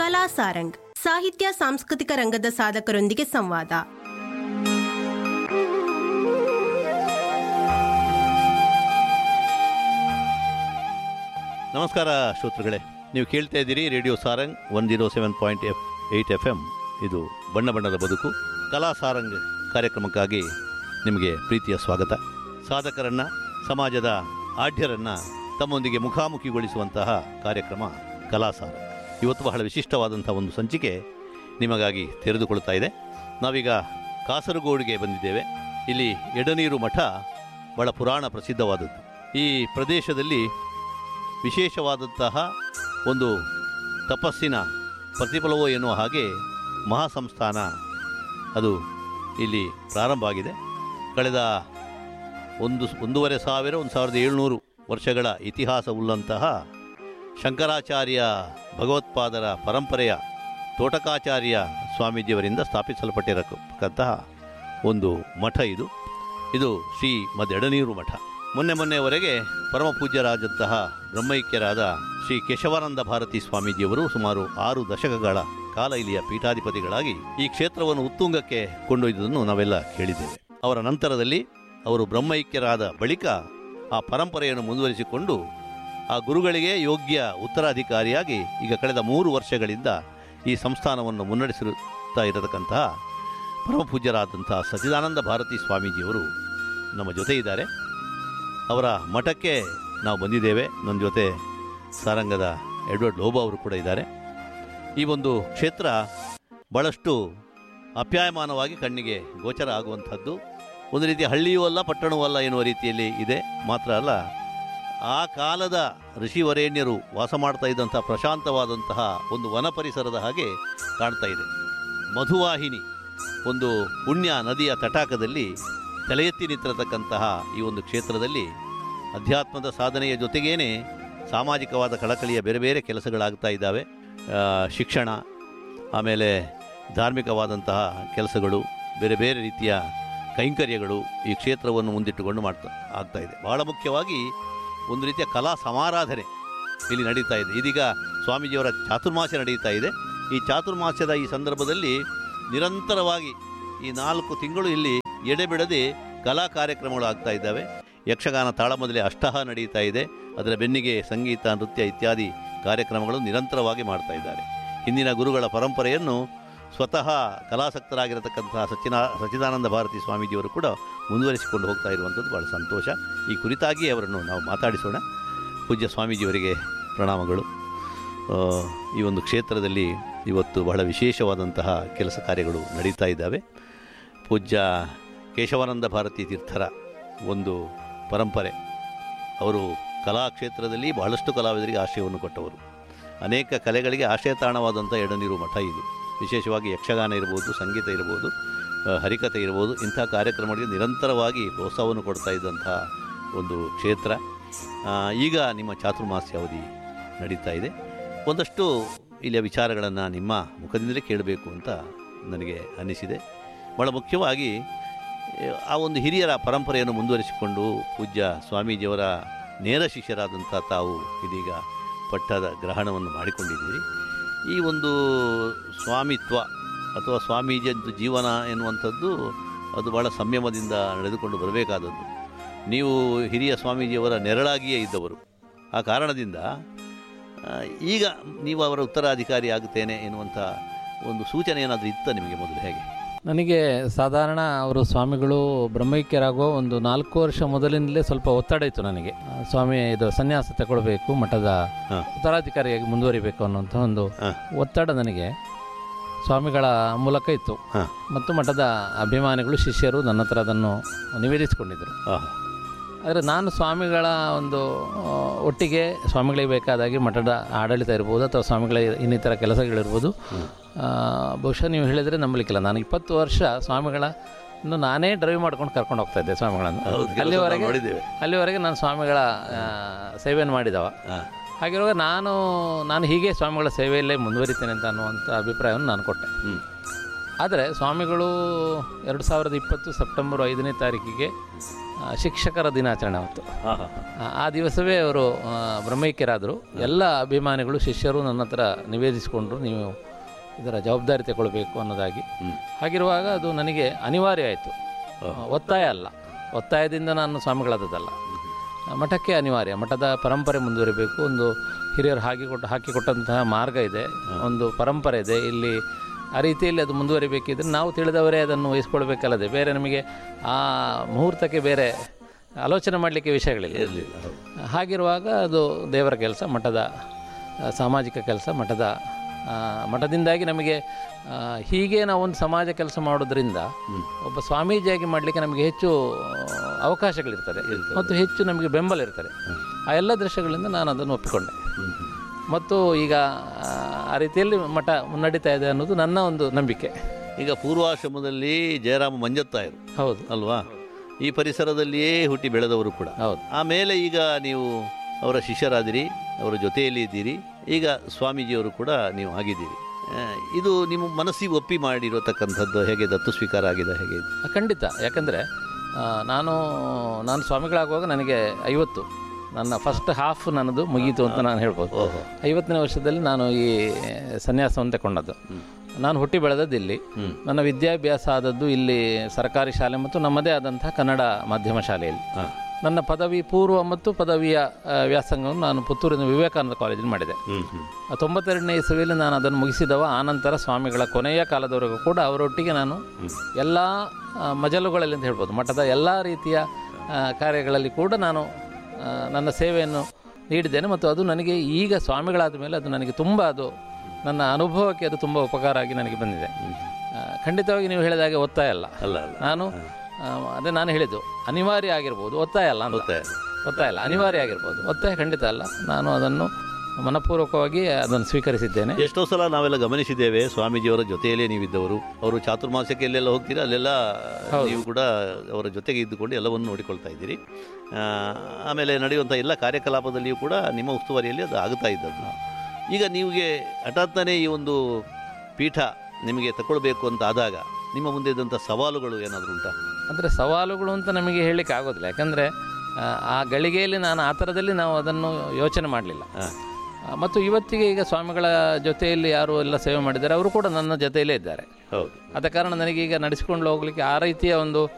ಕಲಾ ಸಾರಂಗ್ ಸಾಹಿತ್ಯ ಸಾಂಸ್ಕೃತಿಕ ರಂಗದ ಸಾಧಕರೊಂದಿಗೆ ಸಂವಾದ ನಮಸ್ಕಾರ ಶ್ರೋತೃಗಳೇ ನೀವು ಕೇಳ್ತಾ ಇದ್ದೀರಿ radio Sarang one zero seven point F eight F M ಇದು ಬಣ್ಣ ಬಣ್ಣದ ಬದುಕು ಕಲಾ ಸಾರಂಗ್ ಕಾರ್ಯಕ್ರಮಕ್ಕಾಗಿ ನಿಮಗೆ ಪ್ರೀತಿಯ ಸ್ವಾಗತ ಸಾಧಕರನ್ನು ಸಮಾಜದ ಆಢ್ಯರನ್ನು ತಮ್ಮೊಂದಿಗೆ ಮುಖಾಮುಖಿಗೊಳಿಸುವಂತಹ ಕಾರ್ಯಕ್ರಮ ಕಲಾ ಸಾರಂಗ್ ಇವತ್ತು ಬಹಳ ವಿಶಿಷ್ಟವಾದಂಥ ಒಂದು ಸಂಚಿಕೆ ನಿಮಗಾಗಿ ತೆರೆದುಕೊಳ್ತಾ ಇದೆ ನಾವೀಗ ಕಾಸರಗೋಡಿಗೆ ಬಂದಿದ್ದೇವೆ ಇಲ್ಲಿ ಎಡನೀರು ಮಠ ಬಹಳ ಪುರಾಣ ಪ್ರಸಿದ್ಧವಾದದ್ದು ಈ ಪ್ರದೇಶದಲ್ಲಿ ವಿಶೇಷವಾದಂತಹ ಒಂದು ತಪಸ್ಸಿನ ಪ್ರತಿಫಲವೋ ಎನ್ನುವ ಹಾಗೆ ಮಹಾಸಂಸ್ಥಾನ ಅದು ಇಲ್ಲಿ ಪ್ರಾರಂಭ ಆಗಿದೆ ಕಳೆದ ಒಂದು ಒಂದೂವರೆ ಸಾವಿರ ಒಂದು ಸಾವಿರದ ಏಳ್ನೂರು ವರ್ಷಗಳ ಇತಿಹಾಸವುಳ್ಳಂತಹ ಶಂಕರಾಚಾರ್ಯ ಭಗವತ್ಪಾದರ ಪರಂಪರೆಯ ತೋಟಕಾಚಾರ್ಯ ಸ್ವಾಮೀಜಿಯವರಿಂದ ಸ್ಥಾಪಿಸಲ್ಪಟ್ಟಿರತಕ್ಕಂತಹ ಒಂದು ಮಠ ಇದು ಇದು ಶ್ರೀ ಮದೆಡನೀರು ಮಠ ಮೊನ್ನೆ ಮೊನ್ನೆಯವರೆಗೆ ಪರಮ ಪೂಜ್ಯರಾದಂತಹ ಬ್ರಹ್ಮೈಕ್ಯರಾದ ಶ್ರೀ ಕೇಶವಾನಂದ ಭಾರತಿ ಸ್ವಾಮೀಜಿಯವರು ಸುಮಾರು ಆರು ದಶಕಗಳ ಕಾಲ ಇಲ್ಲಿಯ ಪೀಠಾಧಿಪತಿಗಳಾಗಿ ಈ ಕ್ಷೇತ್ರವನ್ನು ಉತ್ತುಂಗಕ್ಕೆ ಕೊಂಡೊಯ್ದುದನ್ನು ನಾವೆಲ್ಲ ಕೇಳಿದ್ದೇವೆ ಅವರ ನಂತರದಲ್ಲಿ ಅವರು ಬ್ರಹ್ಮೈಕ್ಯರಾದ ಬಳಿಕ ಆ ಪರಂಪರೆಯನ್ನು ಮುಂದುವರಿಸಿಕೊಂಡು ಆ ಗುರುಗಳಿಗೆ ಯೋಗ್ಯ ಉತ್ತರಾಧಿಕಾರಿಯಾಗಿ ಈಗ ಕಳೆದ ಮೂರು ವರ್ಷಗಳಿಂದ ಈ ಸಂಸ್ಥಾನವನ್ನು ಮುನ್ನಡೆಸಿರುತ್ತಾ ಇರತಕ್ಕಂತಹ ಪರಮ ಪೂಜ್ಯರಾದಂತಹ ಸಚ್ಚಿದಾನಂದ ಭಾರತಿ ಸ್ವಾಮೀಜಿಯವರು ನಮ್ಮ ಜೊತೆ ಇದ್ದಾರೆ ಅವರ ಮಠಕ್ಕೆ ನಾವು ಬಂದಿದ್ದೇವೆ ನನ್ನ ಜೊತೆ ಸಾರಂಗದ ಎಡ್ವರ್ಡ್ ಲೋಬಾ ಅವರು ಕೂಡ ಇದ್ದಾರೆ ಈ ಒಂದು ಕ್ಷೇತ್ರ ಭಾಳಷ್ಟು ಅಪ್ಯಾಯಮಾನವಾಗಿ ಕಣ್ಣಿಗೆ ಗೋಚರ ಆಗುವಂಥದ್ದು ಒಂದು ರೀತಿ ಹಳ್ಳಿಯೂ ಅಲ್ಲ ಪಟ್ಟಣವೂ ಅಲ್ಲ ಎನ್ನುವ ರೀತಿಯಲ್ಲಿ ಇದೆ ಮಾತ್ರ ಅಲ್ಲ ಆ ಕಾಲದ ಋಷಿವರೇಣ್ಯರು ವಾಸ ಮಾಡ್ತಾ ಇದ್ದಂಥ ಪ್ರಶಾಂತವಾದಂತಹ ಒಂದು ವನ ಪರಿಸರದ ಹಾಗೆ ಕಾಣ್ತಾ ಇದೆ ಮಧುವಾಹಿನಿ ಒಂದು ಪುಣ್ಯ ನದಿಯ ತಟಾಕದಲ್ಲಿ ತಲೆ ಎತ್ತಿ ನಿಂತಿರತಕ್ಕಂತಹ ಈ ಒಂದು ಕ್ಷೇತ್ರದಲ್ಲಿ ಅಧ್ಯಾತ್ಮದ ಸಾಧನೆಯ ಜೊತೆಗೇನೆ ಸಾಮಾಜಿಕವಾದ ಕಳಕಳಿಯ ಬೇರೆ ಬೇರೆ ಕೆಲಸಗಳಾಗ್ತಾ ಇದ್ದಾವೆ ಆ, ಶಿಕ್ಷಣ ಆಮೇಲೆ ಧಾರ್ಮಿಕವಾದಂತಹ ಕೆಲಸಗಳು ಬೇರೆ ಬೇರೆ ರೀತಿಯ ಕೈಂಕರ್ಯಗಳು ಈ ಕ್ಷೇತ್ರವನ್ನು ಮುಂದಿಟ್ಟುಕೊಂಡು ಮಾಡ್ತಾ ಆಗ್ತಾ ಇದೆ ಬಹಳ ಮುಖ್ಯವಾಗಿ ಒಂದು ರೀತಿಯ ಕಲಾ ಸಮಾರಾಧನೆ ಇಲ್ಲಿ ನಡೀತಾ ಇದೆ ಇದೀಗ ಸ್ವಾಮೀಜಿಯವರ ಚಾತುರ್ಮಾಸ್ಯ ನಡೀತಾ ಇದೆ ಈ ಚಾತುರ್ಮಾಸ್ಯದ ಈ ಸಂದರ್ಭದಲ್ಲಿ ನಿರಂತರವಾಗಿ ಈ ನಾಲ್ಕು ತಿಂಗಳು ಇಲ್ಲಿ ಎಡೆಬಿಡದೆ ಕಲಾ ಕಾರ್ಯಕ್ರಮಗಳು ಆಗ್ತಾ ಇದ್ದಾವೆ ಯಕ್ಷಗಾನ ತಾಳಮದಲೆ ಅಷ್ಟಹ ನಡೀತಾ ಇದೆ ಅದರ ಬೆನ್ನಿಗೆ ಸಂಗೀತ ನೃತ್ಯ ಇತ್ಯಾದಿ ಕಾರ್ಯಕ್ರಮಗಳು ನಿರಂತರವಾಗಿ ಮಾಡ್ತಾ ಇದ್ದಾರೆ ಹಿಂದಿನ ಗುರುಗಳ ಪರಂಪರೆಯನ್ನು ಸ್ವತಃ ಕಲಾಸಕ್ತರಾಗಿರತಕ್ಕಂತಹ ಸಚ್ಚಿನಾ ಸಚ್ಚಿದಾನಂದ ಭಾರತಿ ಸ್ವಾಮೀಜಿಯವರು ಕೂಡ ಮುಂದುವರಿಸಿಕೊಂಡು ಹೋಗ್ತಾ ಇರುವಂಥದ್ದು ಭಾಳ ಸಂತೋಷ ಈ ಕುರಿತಾಗಿ ಅವರನ್ನು ನಾವು ಮಾತಾಡಿಸೋಣ ಪೂಜ್ಯ ಸ್ವಾಮೀಜಿಯವರಿಗೆ ಪ್ರಣಾಮಗಳು ಆ, ಈ ಒಂದು ಕ್ಷೇತ್ರದಲ್ಲಿ ಇವತ್ತು ಬಹಳ ವಿಶೇಷವಾದಂತಹ ಕೆಲಸ ಕಾರ್ಯಗಳು ನಡೀತಾ ಇದ್ದಾವೆ ಪೂಜ್ಯ ಕೇಶವಾನಂದ ಭಾರತಿ ತೀರ್ಥರ ಒಂದು ಪರಂಪರೆ ಅವರು ಕಲಾಕ್ಷೇತ್ರದಲ್ಲಿ ಬಹಳಷ್ಟು ಕಲಾವಿದರಿಗೆ ಆಶ್ರಯವನ್ನು ಕೊಟ್ಟವರು ಅನೇಕ ಕಲೆಗಳಿಗೆ ಆಶ್ರಯ ತಾಣವಾದಂಥ ಎಡನೀರು ಮಠ ಇದು ವಿಶೇಷವಾಗಿ ಯಕ್ಷಗಾನ ಇರ್ಬೋದು ಸಂಗೀತ ಇರ್ಬೋದು ಆ, ಹರಿಕತೆ ಇರ್ಬೋದು ಇಂಥ ಕಾರ್ಯಕ್ರಮಗಳಿಗೆ ನಿರಂತರವಾಗಿ ಪ್ರೋತ್ಸಾಹವನ್ನು ಕೊಡ್ತಾ ಇದ್ದಂಥ ಒಂದು ಕ್ಷೇತ್ರ ಆ, ಈಗ ನಿಮ್ಮ ಚಾತುರ್ಮಾಸ್ಯ ಅವಧಿ ನಡೀತಾ ಇದೆ ಒಂದಷ್ಟು ಇಲ್ಲಿಯ ವಿಚಾರಗಳನ್ನು ನಿಮ್ಮ ಮುಖದಿಂದಲೇ ಕೇಳಬೇಕು ಅಂತ ನನಗೆ ಅನ್ನಿಸಿದೆ ಭಾಳ ಮುಖ್ಯವಾಗಿ ಏ, ಆ ಒಂದು ಹಿರಿಯರ ಪರಂಪರೆಯನ್ನು ಮುಂದುವರಿಸಿಕೊಂಡು ಪೂಜ್ಯ ಸ್ವಾಮೀಜಿಯವರ ನೇರ ಶಿಷ್ಯರಾದಂಥ ತಾವು ಇದೀಗ ಪಟ್ಟದ ಗ್ರಹಣವನ್ನು ಮಾಡಿಕೊಂಡಿದ್ದೀರಿ ಈ ಒಂದು ಸ್ವಾಮಿತ್ವ ಅಥವಾ ಸ್ವಾಮೀಜಿಯದ್ದು ಜೀವನ ಎನ್ನುವಂಥದ್ದು ಅದು ಭಾಳ ಸಂಯಮದಿಂದ ನಡೆದುಕೊಂಡು ಬರಬೇಕಾದದ್ದು ನೀವು ಹಿರಿಯ ಸ್ವಾಮೀಜಿಯವರ ನೆರಳಾಗಿಯೇ ಇದ್ದವರು ಆ ಕಾರಣದಿಂದ ಆ, ಈಗ ನೀವು ಅವರ ಉತ್ತರಾಧಿಕಾರಿ ಆಗುತ್ತೇನೆ ಎನ್ನುವಂಥ ಒಂದು ಸೂಚನೆ ಏನಾದರೂ ಇತ್ತ ನಿಮಗೆ ಮೊದಲು ಹೇಗೆ ನನಗೆ ಸಾಧಾರಣ ಅವರು ಸ್ವಾಮಿಗಳು ಬ್ರಹ್ಮೈಕ್ಯರಾಗೋ ಒಂದು ನಾಲ್ಕು ವರ್ಷ ಮೊದಲಿಂದಲೇ ಸ್ವಲ್ಪ ಒತ್ತಡ ಇತ್ತು ನನಗೆ ಆ, ಸ್ವಾಮಿ ಇದು ಸನ್ಯಾಸ ತಗೊಳ್ಬೇಕು ಮಠದ ಹಾ. ಉತ್ತರಾಧಿಕಾರಿಯಾಗಿ ಮುಂದುವರಿಬೇಕು ಅನ್ನುವಂಥ ಒಂದು ಹಾ. ಒತ್ತಡ ನನಗೆ ಸ್ವಾಮಿಗಳ ಮೂಲಕ ಇತ್ತು ಹಾ. ಮತ್ತು ಮಠದ ಅಭಿಮಾನಿಗಳು ಶಿಷ್ಯರು ನನ್ನ ಹತ್ರ ಅದನ್ನು ನಿವೇದಿಸಿಕೊಂಡಿದ್ದರು ಆಹಾ ಆದರೆ ನಾನು ಸ್ವಾಮಿಗಳ ಒಂದು ಆ, ಒಟ್ಟಿಗೆ ಸ್ವಾಮಿಗಳಿಗೆ ಬೇಕಾದಾಗಿ ಮಠದ ಆಡಳಿತ ಇರ್ಬೋದು ಅಥವಾ ಸ್ವಾಮಿಗಳ ಇನ್ನಿತರ ಕೆಲಸಗಳಿರ್ಬೋದು ಆ, ಬಹುಶಃ ನೀವು ಹೇಳಿದರೆ ನಂಬಲಿಕ್ಕಿಲ್ಲ ನಾನು ಇಪ್ಪತ್ತು ವರ್ಷ ಸ್ವಾಮಿಗಳ ಇನ್ನು ನಾನೇ ಡ್ರೈವ್ ಮಾಡ್ಕೊಂಡು ಕರ್ಕೊಂಡು ಹೋಗ್ತಾ ಇದ್ದೆ ಸ್ವಾಮಿಗಳನ್ನು ಹೌದು, ಕೆಲಸ ನಾವು ಅಲ್ಲಿವರೆಗೆ ನೋಡಿದ್ದೇವೆ ಅಲ್ಲಿವರೆಗೆ ನಾನು ಸ್ವಾಮಿಗಳ ಆ, ಸೇವೆಯನ್ನು ಮಾಡಿದವ ಹಾಂ ಹಾಗಿರುವಾಗ ನಾನು ನಾನು ಹೀಗೆ ಸ್ವಾಮಿಗಳ ಸೇವೆಯಲ್ಲೇ ಮುಂದುವರಿತೇನೆ ಅಂತ ಅನ್ನುವಂಥ ಅಭಿಪ್ರಾಯವನ್ನು ನಾನು ಕೊಟ್ಟೆ ಹ್ಞೂ ಆದರೆ ಸ್ವಾಮಿಗಳು ಎರಡು ಸಾವಿರದ ಇಪ್ಪತ್ತು ಸೆಪ್ಟೆಂಬರ್ ಐದನೇ ತಾರೀಕಿಗೆ ಆ, ಶಿಕ್ಷಕರ ದಿನಾಚರಣೆ ಅವತ್ತು ಹಾಂ ಹಾಂ ಆ- ಆ ದಿವಸವೇ ಅವರು ಆ, ಬ್ರಹ್ಮೈಕ್ಯರಾದರು ಎಲ್ಲ ಅಭಿಮಾನಿಗಳು ಶಿಷ್ಯರು ನನ್ನ ಹತ್ರ ನಿವೇದಿಸಿಕೊಂಡ್ರು ನೀವು ಇದರ ಜವಾಬ್ದಾರಿ ತಗೊಳ್ಬೇಕು ಅನ್ನೋದಾಗಿ ಹಾಗಿರುವಾಗ ಅದು ನನಗೆ ಅನಿವಾರ್ಯ ಆಯಿತು ಒತ್ತಾಯ ಅಲ್ಲ ಒತ್ತಾಯದಿಂದ ನಾನು ಸ್ವಾಮಿಗಳಾದದ್ದಲ್ಲ ಆ, ಮಠಕ್ಕೆ ಅನಿವಾರ್ಯ ಮಠದ ಪರಂಪರೆ ಮುಂದುವರಿಬೇಕು ಒಂದು ಹಿರಿಯರು ಹಾಕಿಕೊಟ್ಟು ಹಾಕಿಕೊಟ್ಟಂತಹ ಮಾರ್ಗ ಇದೆ ಒಂದು ಪರಂಪರೆ ಇದೆ ಇಲ್ಲಿ ಆ ರೀತಿಯಲ್ಲಿ ಅದು ಮುಂದುವರಿಬೇಕಿದ್ರೆ ನಾವು ತಿಳಿದವರೇ ಅದನ್ನು ವಹಿಸ್ಕೊಳ್ಬೇಕಲ್ಲದೆ ಬೇರೆ ನಮಗೆ ಆ ಮುಹೂರ್ತಕ್ಕೆ ಬೇರೆ ಆಲೋಚನೆ ಮಾಡಲಿಕ್ಕೆ ವಿಷಯಗಳಿಲ್ಲ ಹಾಗಿರುವಾಗ ಅದು ದೇವರ ಕೆಲಸ ಮಠದ ಆ, ಸಾಮಾಜಿಕ ಕೆಲಸ ಮಠದ ಆ, ಮಠದಿಂದಾಗಿ ನಮಗೆ ಆ, ಹೀಗೆ ನಾವು ಒಂದು ಸಮಾಜ ಕೆಲಸ ಮಾಡೋದ್ರಿಂದ ಒಬ್ಬ ಸ್ವಾಮೀಜಿಯಾಗಿ ಮಾಡಲಿಕ್ಕೆ ನಮಗೆ ಹೆಚ್ಚು ಆ, ಅವಕಾಶಗಳಿರ್ತದೆ ಮತ್ತು ಹೆಚ್ಚು ನಮಗೆ ಬೆಂಬಲ ಇರ್ತದೆ ಆ ಎಲ್ಲ ದೃಶ್ಯಗಳಿಂದ ನಾನು ಅದನ್ನು ಒಪ್ಪಿಕೊಂಡೆ ಮತ್ತು ಈಗ ಆ, ಆ ರೀತಿಯಲ್ಲಿ ಮಠ ಮುನ್ನಡೀತಾ ಇದೆ ಅನ್ನೋದು ನನ್ನ ಒಂದು ನಂಬಿಕೆ ಈಗ ಪೂರ್ವಾಶ್ರಮದಲ್ಲಿ ಜಯರಾಮ ಮಂಜತ್ತಾಯರು ಹೌದು ಅಲ್ವಾ ಈ ಪರಿಸರದಲ್ಲಿಯೇ ಹುಟ್ಟಿ ಬೆಳೆದವರು ಕೂಡ ಹೌದು ಆಮೇಲೆ ಈಗ ನೀವು ಅವರ ಶಿಷ್ಯರಾದಿರಿ ಅವರ ಜೊತೆಯಲ್ಲಿ ಇದ್ದೀರಿ ಈಗ ಸ್ವಾಮೀಜಿಯವರು ಕೂಡ ನೀವು ಆಗಿದ್ದೀರಿ ಆ, ಇದು ನಿಮ್ಮ ಮನಸ್ಸಿಗೆ ಒಪ್ಪಿ ಮಾಡಿರತಕ್ಕಂಥದ್ದು ಹೇಗೆ ದತ್ತು ಸ್ವೀಕಾರ ಆಗಿದೆ ಹೇಗೆ ಇದು? ಖಂಡಿತ ಯಾಕಂದರೆ ನಾನು ನಾನು ಸ್ವಾಮಿಗಳಾಗುವಾಗ ನನಗೆ ಐವತ್ತು ನನ್ನ ಫಸ್ಟ್ ಹಾಫ್ ನನ್ನದು ಮುಗೀತು ಅಂತ ನಾನು ಹೇಳ್ಬೋದು ಓಹೋ ಐವತ್ತನೇ ವರ್ಷದಲ್ಲಿ ನಾನು ಈ ಸನ್ಯಾಸವನ್ನು ತಗೊಂಡದ್ದು ನಾನು ಹುಟ್ಟಿ ಬೆಳೆದದ್ದು ಇಲ್ಲಿ ನನ್ನ ವಿದ್ಯಾಭ್ಯಾಸ ಆದದ್ದು ಇಲ್ಲಿ ಸರ್ಕಾರಿ ಶಾಲೆ ಮತ್ತು ನಮ್ಮದೇ ಆದಂತಹ ಕನ್ನಡ ಮಾಧ್ಯಮ ಶಾಲೆಯಲ್ಲಿ ಹಾಂ ನನ್ನ ಪದವಿ ಪೂರ್ವ ಮತ್ತು ಪದವಿಯ ಆ, ವ್ಯಾಸಂಗವನ್ನು ನಾನು ಪುತ್ತೂರಿನ ವಿವೇಕಾನಂದ ಕಾಲೇಜಲ್ಲಿ ಮಾಡಿದೆ ಹ್ಞೂ ಹ್ಞೂ ಆ ತೊಂಬತ್ತೆರಡನೇ ಇಸವಿಯಲ್ಲಿ ನಾನು ಅದನ್ನು ಮುಗಿಸಿದವ ಆನಂತರ ಸ್ವಾಮಿಗಳ ಕೊನೆಯ ಕಾಲದವರೆಗೂ ಕೂಡ ಅವರೊಟ್ಟಿಗೆ ನಾನು ಎಲ್ಲ ಆ, ಮಜಲುಗಳಲ್ಲಿ ಅಂತ ಹೇಳ್ಬೋದು ಮಠದ ಎಲ್ಲ ರೀತಿಯ ಆ, ಕಾರ್ಯಗಳಲ್ಲಿ ಕೂಡ ನಾನು ಆ, ನನ್ನ ಸೇವೆಯನ್ನು ನೀಡಿದ್ದೇನೆ ಮತ್ತು ಅದು ನನಗೆ ಈಗ ಸ್ವಾಮಿಗಳಾದ ಮೇಲೆ ಅದು ನನಗೆ ತುಂಬ ಅದು ನನ್ನ ಅನುಭವಕ್ಕೆ ಅದು ತುಂಬ ಉಪಕಾರ ಆಗಿ ನನಗೆ ಬಂದಿದೆ ಆ, ಖಂಡಿತವಾಗಿ ನೀವು ಹೇಳಿದ ಹಾಗೆ ಒತ್ತಾಯ ಅಲ್ಲ ಅಲ್ಲ ಅಲ್ಲ ನಾನು ಆ, ಅದೇ ನಾನು ಹೇಳಿದ್ದು ಅನಿವಾರ್ಯ ಆಗಿರ್ಬೋದು ಒತ್ತಾಯ ಅಲ್ಲ ಅಂತ ಗೊತ್ತೇ ಒತ್ತಾಯ ಅಲ್ಲ ಅನಿವಾರ್ಯ ಆಗಿರ್ಬೋದು ಒತ್ತಾಯ ಖಂಡಿತ ಅಲ್ಲ ನಾನು ಅದನ್ನು ಮನಪೂರ್ವಕವಾಗಿ ಅದನ್ನು ಸ್ವೀಕರಿಸಿದ್ದೇನೆ ಎಷ್ಟೋ ಸಲ ನಾವೆಲ್ಲ ಗಮನಿಸಿದ್ದೇವೆ ಸ್ವಾಮೀಜಿಯವರ ಜೊತೆಯಲ್ಲೇ ನೀವಿದ್ದವರು ಅವರು ಚಾತುರ್ಮಾಸಕ್ಕೆ ಎಲ್ಲೆಲ್ಲ ಹೋಗ್ತೀರಾ ಅಲ್ಲೆಲ್ಲ ನೀವು ಕೂಡ ಅವರ ಜೊತೆಗೆ ಇದ್ದುಕೊಂಡು ಎಲ್ಲವನ್ನು ನೋಡಿಕೊಳ್ತಾ ಇದ್ದೀರಿ ಆ, ಆಮೇಲೆ ನಡೆಯುವಂಥ ಎಲ್ಲ ಕಾರ್ಯಕಲಾಪದಲ್ಲಿಯೂ ಕೂಡ ನಿಮ್ಮ ಉಸ್ತುವಾರಿಯಲ್ಲಿ ಅದು ಆಗುತ್ತಾ ಇದ್ದದ್ದು ಈಗ ನೀವಿಗೆ ಹಠಾತ್ತನೇ ಈ ಒಂದು ಪೀಠ ನಿಮಗೆ ತಗೊಳ್ಬೇಕು ಅಂತ ಆದಾಗ ನಿಮ್ಮ ಮುಂದೆ ಇದ್ದಂಥ ಸವಾಲುಗಳು ಏನಾದರೂ ಉಂಟಾ ಅಂದರೆ ಸವಾಲುಗಳು ಅಂತ ನಮಗೆ ಹೇಳಲಿಕ್ಕೆ ಆಗೋದಿಲ್ಲ ಯಾಕಂದರೆ ಆ ಗಳಿಗೆಯಲ್ಲಿ ನಾನು ಆ ಥರದಲ್ಲಿ ನಾವು ಅದನ್ನು ಯೋಚನೆ ಮಾಡಲಿಲ್ಲ ಹಾಂ ಮತ್ತು ಇವತ್ತಿಗೆ ಈಗ ಸ್ವಾಮಿಗಳ ಜೊತೆಯಲ್ಲಿ ಯಾರು ಎಲ್ಲ ಸೇವೆ ಮಾಡಿದ್ದಾರೆ ಅವರು ಕೂಡ ನನ್ನ ಜೊತೆಯಲ್ಲೇ ಇದ್ದಾರೆ ಹೌದು ಆದ ಕಾರಣ ನನಗೀಗ ನಡೆಸಿಕೊಂಡು ಹೋಗಲಿಕ್ಕೆ ಆ ರೀತಿಯ ಒಂದು